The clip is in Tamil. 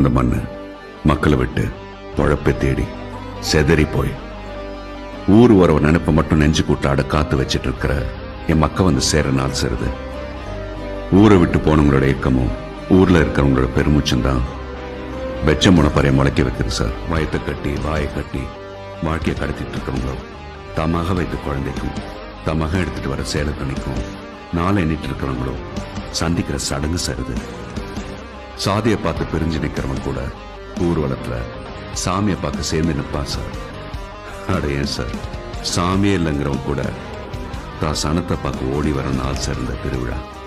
பிறந்த மண்ணு மக்களை விட்டு பொழப்பை தேடி செதறி போய் ஊர் உறவு நினைப்ப மட்டும் நெஞ்சு கூட்டாட காத்து வச்சிட்டு இருக்கிற என் மக்க வந்து சேர நாள் சேருது ஊரை விட்டு போனவங்களோட இயக்கமும் ஊர்ல இருக்கிறவங்களோட பெருமூச்சும் தான் வெச்ச முனப்பறைய முளைக்க வைக்குது சார் வயத்தை கட்டி வாயை கட்டி வாழ்க்கையை கடத்திட்டு இருக்கவங்களோ தமாக வைத்த குழந்தைக்கும் தமாக எடுத்துட்டு வர சேலை துணிக்கும் நாளை எண்ணிட்டு இருக்கிறவங்களோ சந்திக்கிற சடங்கு சருது சாதியை பார்த்து பிரிஞ்சு நிக்கிறவன் கூட ஊர்வலத்துல சாமியை பார்க்க சேர்ந்து நிற்பான் சார் அட ஏன் சார் சாமியே இல்லைங்கிறவன் கூட தான் சனத்தை பார்க்க ஓடி வர நாள் சார் இந்த திருவிழா